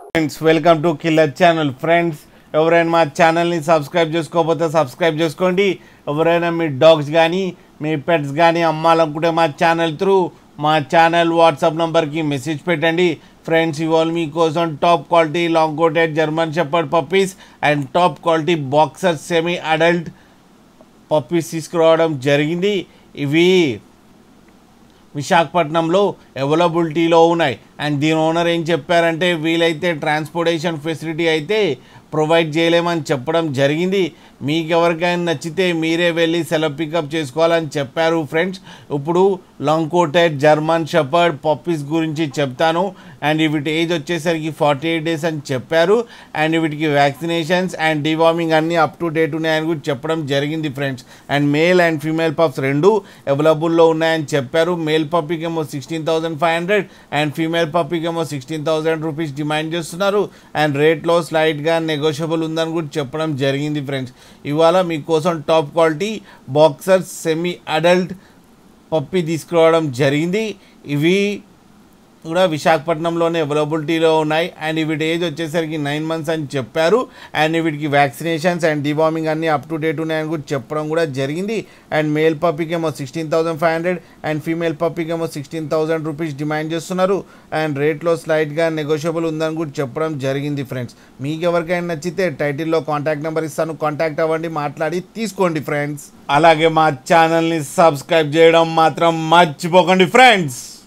friends welcome to killer channel friends ఎవరైనా మా ఛానల్ని సబ్స్క్రైబ్ చేసుకోకపోతే సబ్స్క్రైబ్ చేసుకోండి ఎవరైనా మీ డాగ్స్ కానీ మీ పెట్స్ కానీ అమ్మాలనుకుంటే మా ఛానల్ త్రూ మా ఛానల్ వాట్సాప్ నెంబర్కి మెసేజ్ పెట్టండి ఫ్రెండ్స్ ఇవాళ మీకోసం top quality long coated German shepherd puppies and top quality boxer semi adult puppies తీసుకురావడం జరిగింది ఇవి విశాఖపట్నంలో అవైలబిలిటీలో ఉన్నాయి అండ్ దీని ఓనర్ ఏం చెప్పారంటే వీలైతే ట్రాన్స్పోర్టేషన్ ఫెసిలిటీ అయితే ప్రొవైడ్ చేయలేమని చెప్పడం జరిగింది మీకు ఎవరికైనా నచ్చితే మీరే వెళ్ళి సెలవు పికప్ చేసుకోవాలని చెప్పారు ఫ్రెండ్స్ ఇప్పుడు long coated German shepherd puppies గురించి చెప్తాను అండ్ వీటి ఏజ్ వచ్చేసరికి ఫార్టీ ఎయిట్ డేస్ అని చెప్పారు అండ్ వీటికి వ్యాక్సినేషన్స్ అండ్ డివార్మింగ్ అన్నీ అప్ టు డేట్ ఉన్నాయని కూడా చెప్పడం జరిగింది friends and male and female pups రెండు అవైలబుల్లో ఉన్నాయని చెప్పారు మేల్ పప్పీకి ఏమో sixteen thousand five hundred and female పప్పీకి ఏమో సిక్స్టీన్ థౌసండ్ రూపీస్ డిమాండ్ చేస్తున్నారు అండ్ రేట్లో స్లైట్గా నెగోషియబుల్ ఉందని కూడా చెప్పడం జరిగింది ఫ్రెండ్స్ ఇవాళ మీకోసం top quality boxer semi adult puppy తీసుకురావడం జరిగింది ఇవి కూడా విశాఖపట్నంలోనే అవైలబిలిటీలో ఉన్నాయి అండ్ వీటి ఏజ్ వచ్చేసరికి నైన్ మంత్స్ అని చెప్పారు అండ్ వీటికి వ్యాక్సినేషన్స్ అండ్ డివార్మింగ్ అన్నీ అప్ టు డేట్ ఉన్నాయని కూడా చెప్పడం కూడా జరిగింది అండ్ మేల్ పప్పీకి ఏమో sixteen thousand five hundred and female పప్పీకి ఏమో సిక్స్టీన్ థౌసండ్ రూపీస్ డిమాండ్ చేస్తున్నారు అండ్ రేట్లో స్లైట్గా నెగోషియబుల్ ఉందని కూడా చెప్పడం జరిగింది ఫ్రెండ్స్ మీకు ఎవరికైనా నచ్చితే టైటిల్లో కాంటాక్ట్ నెంబర్ ఇస్తాను కాంటాక్ట్ అవ్వండి మాట్లాడి తీసుకోండి ఫ్రెండ్స్ అలాగే మా ఛానల్ని సబ్స్క్రైబ్ చేయడం మాత్రం మర్చిపోకండి ఫ్రెండ్స్